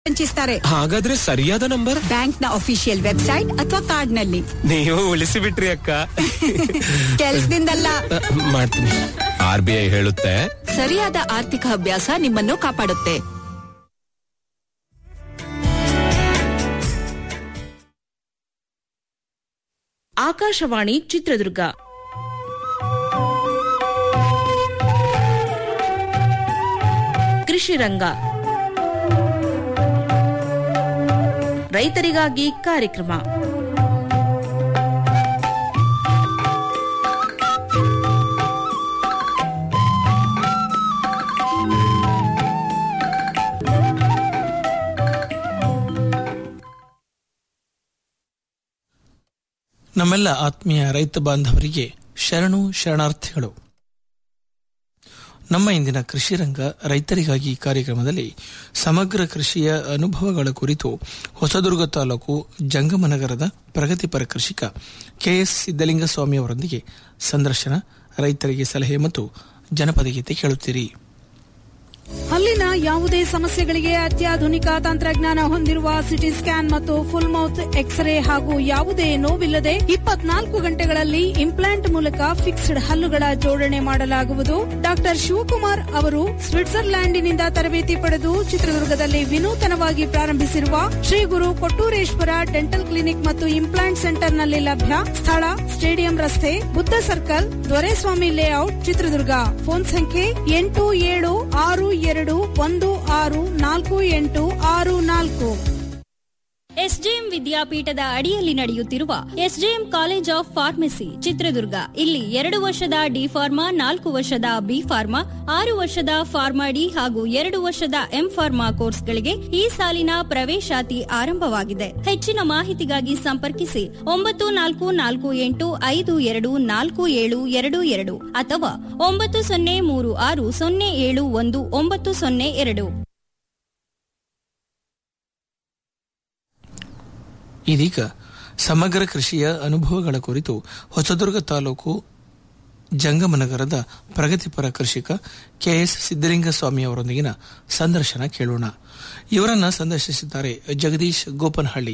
ವಂಚಿಸ್ತಾರೆ ಹಾಗಾದ್ರೆ ಸರಿಯಾದ number bank ನ ಅಫಿಷಿಯಲ್ ವೆಬ್ಸೈಟ್ ಅಥವಾ ಕಾರ್ಡ್ ನಲ್ಲಿ ನೀವು ಉಳಿಸಿ ಬಿಟ್ರಿ ಅಕ್ಕ ಕೆಲ್ಸದಿಂದಲ್ಲ ಮಾಡ್ತೀನಿ ಆರ್ ಬಿ ಐ ಹೇಳುತ್ತೆ ಸರಿಯಾದ ಆರ್ಥಿಕ ಅಭ್ಯಾಸ ನಿಮ್ಮನ್ನು ಕಾಪಾಡುತ್ತೆ ಆಕಾಶವಾಣಿ ಚಿತ್ರದುರ್ಗ ಕೃಷಿ ರಂಗ ರೈತರಿಗಾಗಿ ಕಾರ್ಯಕ್ರಮ ನಮ್ಮೆಲ್ಲ ಆತ್ಮೀಯ ರೈತ ಬಾಂಧವರಿಗೆ ಶರಣು ಶರಣಾರ್ಥಿಗಳು ನಮ್ಮ ಇಂದಿನ ಕೃಷಿ ರಂಗ ರೈತರಿಗಾಗಿ ಕಾರ್ಯಕ್ರಮದಲ್ಲಿ ಸಮಗ್ರ ಕೃಷಿಯ ಅನುಭವಗಳ ಕುರಿತು ಹೊಸದುರ್ಗ ತಾಲೂಕು ಜಂಗಮನಗರದ ಪ್ರಗತಿಪರ ಕೃಷಿಕ ಕೆಎಸ್ ಸಿದ್ದಲಿಂಗಸ್ವಾಮಿ ಅವರೊಂದಿಗೆ ಸಂದರ್ಶನ ರೈತರಿಗೆ ಸಲಹೆ ಮತ್ತು ಜನಪದ ಗೀತೆ ಕೇಳುತ್ತೀರಿ ಹಲ್ಲಿನ ಯಾವುದೇ ಸಮಸ್ಯೆಗಳಿಗೆ ಅತ್ಯಾಧುನಿಕ ತಂತ್ರಜ್ಞಾನ ಹೊಂದಿರುವ ಸಿಟಿ ಸ್ಕ್ಯಾನ್ ಮತ್ತು ಫುಲ್ ಮೌತ್ ಎಕ್ಸ್ರೇ ಹಾಗೂ ಯಾವುದೇ ನೋವಿಲ್ಲದೆ ಇಪ್ಪತ್ನಾಲ್ಕು ಗಂಟೆಗಳಲ್ಲಿ ಇಂಪ್ಲಾಂಟ್ ಮೂಲಕ ಫಿಕ್ಸ್ಡ್ ಹಲ್ಲುಗಳ ಜೋಡಣೆ ಮಾಡಲಾಗುವುದು ಡಾಕ್ಟರ್ ಶಿವಕುಮಾರ್ ಅವರು ಸ್ವಿಟ್ಜರ್ಲ್ಯಾಂಡಿನಿಂದ ತರಬೇತಿ ಪಡೆದು ಚಿತ್ರದುರ್ಗದಲ್ಲಿ ವಿನೂತನವಾಗಿ ಪ್ರಾರಂಭಿಸಿರುವ ಶ್ರೀ ಗುರು ಕೊಟ್ಟೂರೇಶ್ವರ ಡೆಂಟಲ್ ಕ್ಲಿನಿಕ್ ಮತ್ತು ಇಂಪ್ಲಾಂಟ್ ಸೆಂಟರ್ನಲ್ಲಿ ಲಭ್ಯ ಸ್ಥಳ ಸ್ಟೇಡಿಯಂ ರಸ್ತೆ Buddha circle Doreswamy layout Chitradurga phone ಸಂಖ್ಯೆ ಎಂಟು ಏಳು ಆರು ಎರಡು ಒಂದು ಆರು ನಾಲ್ಕು ಎಂಟು ಆರು ನಾಲ್ಕು ಎಸ್ಜೆಎಂ ವಿದ್ಯಾಪೀಠದ ಅಡಿಯಲ್ಲಿ ನಡೆಯುತ್ತಿರುವ SJM college of pharmacy Chitradurga ಇಲ್ಲಿ ಎರಡು ವರ್ಷದ ಡಿ ಫಾರ್ಮಾ ನಾಲ್ಕು ವರ್ಷದ ಬಿ ಫಾರ್ಮಾ ಆರು ವರ್ಷದ ಫಾರ್ಮಾ ಡಿ ಹಾಗೂ ಎರಡು ವರ್ಷದ ಎಂ ಫಾರ್ಮಾ ಕೋರ್ಸ್ಗಳಿಗೆ ಈ ಸಾಲಿನ ಪ್ರವೇಶಾತಿ ಆರಂಭವಾಗಿದೆ ಹೆಚ್ಚಿನ ಮಾಹಿತಿಗಾಗಿ ಸಂಪರ್ಕಿಸಿ ಒಂಬತ್ತು ನಾಲ್ಕು ನಾಲ್ಕು ಎಂಟು ಐದು ಎರಡು ನಾಲ್ಕು ಏಳು ಎರಡು ಎರಡು ಅಥವಾ ಒಂಬತ್ತು ಸೊನ್ನೆ ಮೂರು ಆರು ಸೊನ್ನೆ ಏಳು ಒಂದು ಒಂಬತ್ತು ಸೊನ್ನೆ ಎರಡು ಇದೀಗ ಸಮಗ್ರ ಕೃಷಿಯ ಅನುಭವಗಳ ಕುರಿತು ಹೊಸದುರ್ಗ ತಾಲೂಕು ಜಂಗಮನಗರದ ಪ್ರಗತಿಪರ ಕೃಷಿಕ ಕೆಎಸ್ ಸಿದ್ದಲಿಂಗಸ್ವಾಮಿ ಅವರೊಂದಿಗಿನ ಸಂದರ್ಶನ ಕೇಳೋಣ ಇವರನ್ನ ಸಂದರ್ಶಿಸಿದ್ದಾರೆ ಜಗದೀಶ್ ಗೋಪನಹಳ್ಳಿ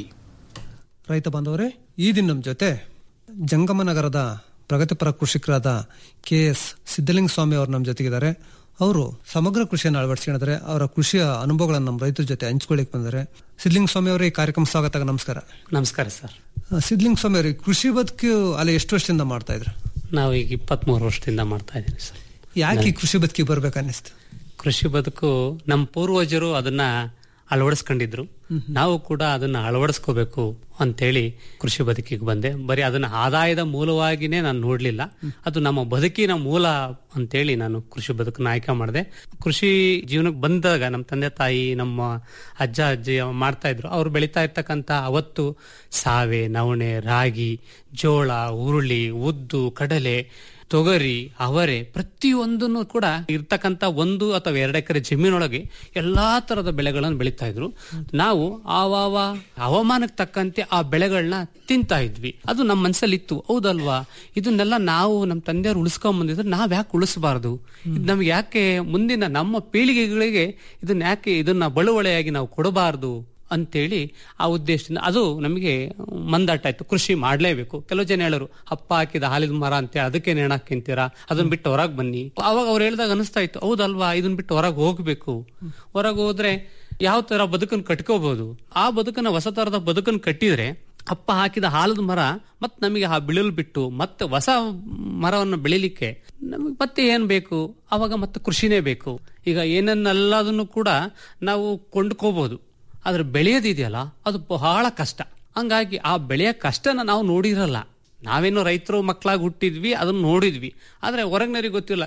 ರೈತ ಬಾಂಧವರೇ ಈ ದಿನ ನಮ್ಮ ಜೊತೆ ಜಂಗಮನಗರದ ಪ್ರಗತಿಪರ ಕೃಷಿಕರಾದ ಕೆ ಎಸ್ ಸಿದ್ದಲಿಂಗ ಸ್ವಾಮಿ ಅವರು ನಮ್ಮ ಜೊತೆಗಿದ್ದಾರೆ ಅವರು ಸಮಗ್ರ ಕೃಷಿಯನ್ನು ಅಳವಡಿಸಿಕೊಂಡಿದ್ದಾರೆ ಅವರ ಕೃಷಿಯ ಅನುಭವಗಳನ್ನು ನಮ್ಮ ರೈತರ ಜೊತೆ ಹಂಚ್ಕೊಳ್ಳಿಕ್ ಬಂದರೆ ಸಿದ್ದಲಿಂಗ ಸ್ವಾಮಿ ಅವರೇ ಈ ಕಾರ್ಯಕ್ರಮ ಸ್ವಾಗತ ನಮಸ್ಕಾರ ನಮಸ್ಕಾರ ಸರ್ ಆ, ಸಿದ್ದಲಿಂಗ ಸ್ವಾಮಿ ಅವರೇ ಕೃಷಿ ಬದುಕು ಅಲ್ಲಿ ಎಷ್ಟು ವರ್ಷದಿಂದ ಮಾಡ್ತಾ ಇದ್ರು ನಾವು ಈಗ ಇಪ್ಪತ್ಮೂರು ವರ್ಷದಿಂದ ಮಾಡ್ತಾ ಇದ್ದೀನಿ ಸರ್ ಯಾಕೆ ಈ ಕೃಷಿ ಬದುಕಿಗೆ ಬರ್ಬೇಕನ್ನಿಸ್ತು ಕೃಷಿ ಬದುಕು ನಮ್ಮ ಪೂರ್ವಜರು ಅದನ್ನ ಅಳವಡಿಸ್ಕೊಂಡಿದ್ರು ನಾವು ಕೂಡ ಅದನ್ನ ಅಳವಡಿಸ್ಕೋಬೇಕು ಅಂತೇಳಿ ಕೃಷಿ ಬದುಕಿಗೆ ಬಂದೆ ಬರೀ ಅದನ್ನ ಆದಾಯದ ಮೂಲವಾಗಿನೇ ನಾನು ನೋಡ್ಲಿಲ್ಲ ಅದು ನಮ್ಮ ಬದುಕಿನ ಮೂಲ ಅಂತೇಳಿ ನಾನು ಕೃಷಿ ಬದುಕನ್ನ ಆಯ್ಕೆ ಮಾಡಿದೆ ಕೃಷಿ ಜೀವನಕ್ಕೆ ಬಂದಾಗ ನಮ್ಮ ತಂದೆ ತಾಯಿ ನಮ್ಮ ಅಜ್ಜ ಅಜ್ಜಿ ಮಾಡ್ತಾ ಇದ್ರು ಅವ್ರು ಬೆಳೀತಾ ಇರ್ತಕ್ಕಂಥ ಅವತ್ತು ಸಾವೆ ನವಣೆ ರಾಗಿ ಜೋಳ ಹುರುಳಿ ಉದ್ದು ಕಡಲೆ ತೊಗರಿ ಅವರೆ ಪ್ರತಿಯೊಂದನ್ನು ಕೂಡ ಇರ್ತಕ್ಕಂಥ ಒಂದು ಅಥವಾ ಎರಡು ಎಕರೆ ಜಮೀನೊಳಗೆ ಎಲ್ಲಾ ತರದ ಬೆಳೆಗಳನ್ನು ಬೆಳೀತಾ ಇದ್ರು ನಾವು ಆವಾವ ಹವಾಮಾನಕ್ಕೆ ತಕ್ಕಂತೆ ಆ ಬೆಳೆಗಳನ್ನ ತಿಂತಾ ಇದ್ವಿ ಅದು ನಮ್ಮ ಮನಸ್ಸಲ್ಲಿ ಇತ್ತು ಹೌದಲ್ವಾ ಇದನ್ನೆಲ್ಲ ನಾವು ನಮ್ಮ ತಂದೆಯವರು ಉಳಿಸ್ಕೊಂಡ್ ಬಂದಿದ್ರೆ ನಾವ್ ಯಾಕೆ ಉಳಿಸಬಾರ್ದು ಇದು ನಮ್ಗೆ ಯಾಕೆ ಮುಂದಿನ ನಮ್ಮ ಪೀಳಿಗೆಗಳಿಗೆ ಇದನ್ನ ಯಾಕೆ ಇದನ್ನ ಬಳುವಳಿಯಾಗಿ ನಾವು ಕೊಡಬಾರ್ದು ಅಂತೇಳಿ ಆ ಉದ್ದೇಶದಿಂದ ಅದು ನಮಗೆ ಮಂದಾಟ ಆಯ್ತು ಕೃಷಿ ಮಾಡ್ಲೇಬೇಕು ಕೆಲವು ಜನ ಹೇಳೋರು ಅಪ್ಪ ಹಾಕಿದ ಹಾಲಿದ ಮರ ಅಂತ ಅದಕ್ಕೆ ನೇಣಾಕಿಂತೀರಾ ಅದನ್ನ ಬಿಟ್ಟು ಹೊರಗೆ ಬನ್ನಿ ಅವಾಗ ಅವ್ರು ಹೇಳಿದಾಗ ಅನಿಸ್ತಾ ಇತ್ತು ಹೌದಲ್ವಾ ಇದನ್ನ ಬಿಟ್ಟು ಹೊರಗೆ ಹೋಗ್ಬೇಕು ಹೊರಗೆ ಹೋದ್ರೆ ಯಾವ ತರ ಬದುಕನ್ನು ಕಟ್ಕೋಬಹುದು ಆ ಬದುಕನ್ನ ಹೊಸ ತರದ ಬದುಕನ್ನು ಕಟ್ಟಿದ್ರೆ ಅಪ್ಪ ಹಾಕಿದ ಹಾಲದ ಮರ ಮತ್ತೆ ನಮಗೆ ಆ ಬಿಳಲು ಬಿಟ್ಟು ಮತ್ತೆ ಹೊಸ ಮರವನ್ನು ಬೆಳಿಲಿಕ್ಕೆ ನಮಗೆ ಮತ್ತೆ ಏನ್ ಬೇಕು ಅವಾಗ ಮತ್ತೆ ಕೃಷಿನೇ ಬೇಕು ಈಗ ಏನನ್ನೆಲ್ಲದನ್ನು ಕೂಡ ನಾವು ಕೊಂಡ್ಕೋಬಹುದು ಆದ್ರೆ ಬೆಳೆಯೋದಿದೆಯಲ್ಲ ಅದು ಬಹಳ ಕಷ್ಟ ಹಂಗಾಗಿ ಆ ಬೆಳೆಯ ಕಷ್ಟನ ನಾವು ನೋಡಿರಲ್ಲ ನಾವೇನೋ ರೈತರು ಮಕ್ಕಳಾಗಿ ಹುಟ್ಟಿದ್ವಿ ಅದನ್ನ ನೋಡಿದ್ವಿ ಆದ್ರೆ ಹೊರಗ್ನರಿಗೆ ಗೊತ್ತಿಲ್ಲ